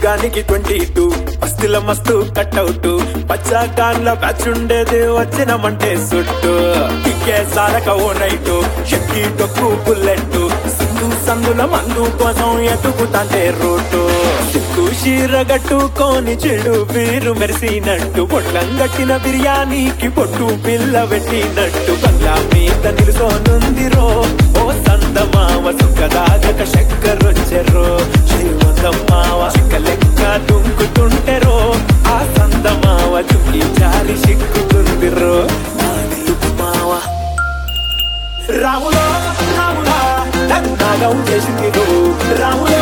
గానికి twenty two మస్తుల మస్తు cutout పచ్చా కాన్ల batch ఉండేది వచ్చినమంటే సుట్టు టిక్కే సారక ఓ నైటు షక్కి టొక్కు బుల్లెట్ సిగ్గు సందుల మందు కోసం ఎతుకుతాంటే రూటు సిగ్గు షీర గట్టుకొని చెడు వీరు మెరిసినట్టు పొట్లం గట్టిన బిర్యానీకి పొట్టు పిల్ల పెట్టినట్టు బంగ్లా మీద నిలుసోనుందిరో ఓ సందమావ సుఖదాగక చక్కరొచ్చెరో శ్రీమంతమ్మావ చిక్క లెక్క దుంకుతుంటెరో ఆ సందమావ చుక్కి జారి సిక్కుతుందిరో నా నిలుపు మావ రాములో రాములా నన్ను నాగం చేసింది రాములో